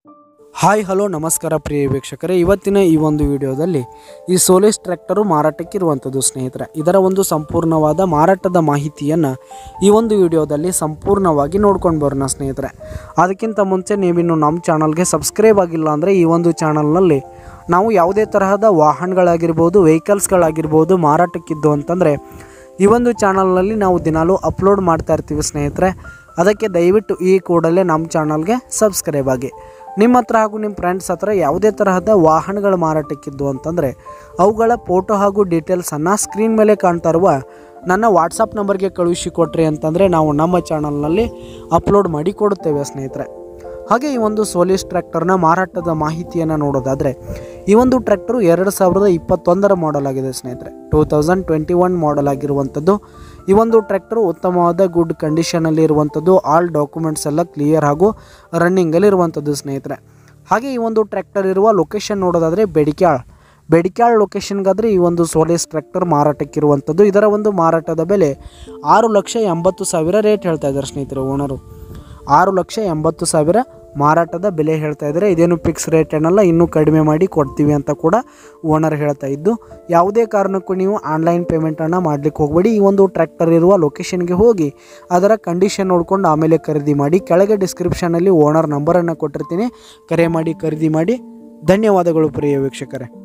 hi hello ನಮಸ್ಕಾರ ಪ್ರಿಯ ವೀಕ್ಷಕರೇ ಇವತ್ತಿನ ಈ ಒಂದು ವಿಡಿಯೋದಲ್ಲಿ ಈ ಸೋಲಿಸ್ ಟ್ರ್ಯಾಕ್ಟರು ಮಾರಾಟಕ್ಕೆ ಇರುವಂಥದ್ದು ಸ್ನೇಹಿತರೆ ಇದರ ಒಂದು ಸಂಪೂರ್ಣವಾದ ಮಾರಾಟದ ಮಾಹಿತಿಯನ್ನು ಈ ಒಂದು ವಿಡಿಯೋದಲ್ಲಿ ಸಂಪೂರ್ಣವಾಗಿ ನೋಡ್ಕೊಂಡು ಬರೋಣ ಸ್ನೇಹಿತರೆ ಅದಕ್ಕಿಂತ ಮುಂಚೆ ನೀವಿನ್ನು ನಮ್ಮ ಚಾನಲ್ಗೆ ಸಬ್ಸ್ಕ್ರೈಬ್ ಆಗಿಲ್ಲ ಅಂದರೆ ಈ ಒಂದು ಚಾನಲ್ನಲ್ಲಿ ನಾವು ಯಾವುದೇ ತರಹದ ವಾಹನಗಳಾಗಿರ್ಬೋದು ವೆಹಿಕಲ್ಸ್ಗಳಾಗಿರ್ಬೋದು ಮಾರಾಟಕ್ಕಿದ್ದು ಅಂತಂದರೆ ಈ ಒಂದು ಚಾನಲ್ನಲ್ಲಿ ನಾವು ದಿನಾಲೂ ಅಪ್ಲೋಡ್ ಮಾಡ್ತಾ ಇರ್ತೀವಿ ಸ್ನೇಹಿತರೆ ಅದಕ್ಕೆ ದಯವಿಟ್ಟು ಈ ಕೂಡಲೇ ನಮ್ಮ ಚಾನಲ್ಗೆ ಸಬ್ಸ್ಕ್ರೈಬ್ ಆಗಿ ನಿಮ್ಮ ಹತ್ರ ಹಾಗೂ ನಿಮ್ಮ ಫ್ರೆಂಡ್ಸ್ ಹತ್ರ ಯಾವುದೇ ತರಹದ ವಾಹನಗಳ ಮಾರಾಟಕ್ಕಿದ್ದು ಅಂತಂದರೆ ಅವುಗಳ ಫೋಟೋ ಹಾಗೂ ಡೀಟೇಲ್ಸನ್ನು ಸ್ಕ್ರೀನ್ ಮೇಲೆ ಕಾಣ್ತಾ ಇರುವ ನನ್ನ ವಾಟ್ಸಪ್ ನಂಬರ್ಗೆ ಕಳುಹಿಸಿ ಕೊಟ್ರಿ ಅಂತಂದರೆ ನಾವು ನಮ್ಮ ಚಾನಲ್ನಲ್ಲಿ ಅಪ್ಲೋಡ್ ಮಾಡಿ ಕೊಡುತ್ತೇವೆ ಸ್ನೇಹಿತರೆ ಹಾಗೆ ಈ ಒಂದು ಸೋಲಿಸ್ ಟ್ರ್ಯಾಕ್ಟರ್ನ ಮಾರಾಟದ ಮಾಹಿತಿಯನ್ನು ನೋಡೋದಾದರೆ ಈ ಒಂದು ಟ್ರ್ಯಾಕ್ಟರು ಎರಡು ಸಾವಿರದ ಇಪ್ಪತ್ತೊಂದರ ಮಾಡೆಲ್ ಆಗಿದೆ ಸ್ನೇಹಿತರೆ two thousand twenty one model ಆಗಿರುವಂಥದ್ದು ಈ ಒಂದು ಟ್ರ್ಯಾಕ್ಟರು ಉತ್ತಮವಾದ ಗುಡ್ ಕಂಡೀಷನಲ್ಲಿ ಇರುವಂಥದ್ದು ಆಲ್ ಡಾಕ್ಯುಮೆಂಟ್ಸ್ ಎಲ್ಲ ಕ್ಲಿಯರ್ ಹಾಗೂ ರನ್ನಿಂಗಲ್ಲಿ ಇರುವಂಥದ್ದು ಸ್ನೇಹಿತರೆ ಹಾಗೆ ಈ ಒಂದು ಟ್ರ್ಯಾಕ್ಟರ್ ಇರುವ ಲೊಕೇಶನ್ ನೋಡೋದಾದರೆ ಬೆಡಿಕ್ಯಾಳ್ ಬೆಡಿಕ್ಯಾಳ್ ಲೊಕೇಶನ್ಗಾದರೆ ಈ ಒಂದು ಸೋಲೇಸ್ ಟ್ರ್ಯಾಕ್ಟರ್ ಮಾರಾಟಕ್ಕಿರುವಂಥದ್ದು ಇದರ ಒಂದು ಮಾರಾಟದ ಬೆಲೆ ಆರು ಲಕ್ಷ ಎಂಬತ್ತು ಸಾವಿರ ರೇಟ್ ಹೇಳ್ತಾ ಇದ್ದಾರೆ ಸ್ನೇಹಿತರೆ ಓನರು ಆರು ಲಕ್ಷ ಎಂಬತ್ತು ಸಾವಿರ ಮಾರಾಟದ ಬೆಲೆ ಹೇಳ್ತಾ ಇದ್ದಾರೆ ಇದೇನು ಫಿಕ್ಸ್ ರೇಟ್ ಏನಲ್ಲ ಇನ್ನೂ ಕಡಿಮೆ ಮಾಡಿ ಕೊಡ್ತೀವಿ ಅಂತ ಕೂಡ ಓನರ್ ಹೇಳ್ತಾ ಇದ್ದು ಯಾವುದೇ ಕಾರಣಕ್ಕೂ ನೀವು ಆನ್ಲೈನ್ ಪೇಮೆಂಟನ್ನು ಮಾಡಲಿಕ್ಕೆ ಹೋಗಬೇಡಿ ಈ ಒಂದು ಟ್ರ್ಯಾಕ್ಟರ್ ಇರುವ ಲೊಕೇಶನ್ಗೆ ಹೋಗಿ ಅದರ ಕಂಡೀಷನ್ ನೋಡ್ಕೊಂಡು ಆಮೇಲೆ ಖರೀದಿ ಮಾಡಿ ಕೆಳಗೆ ಡಿಸ್ಕ್ರಿಪ್ಷನಲ್ಲಿ ಓನರ್ ನಂಬರನ್ನು ಕೊಟ್ಟಿರ್ತೀನಿ ಕರೆ ಮಾಡಿ ಖರೀದಿ ಮಾಡಿ ಧನ್ಯವಾದಗಳು ಪ್ರಿಯ ವೀಕ್ಷಕರೇ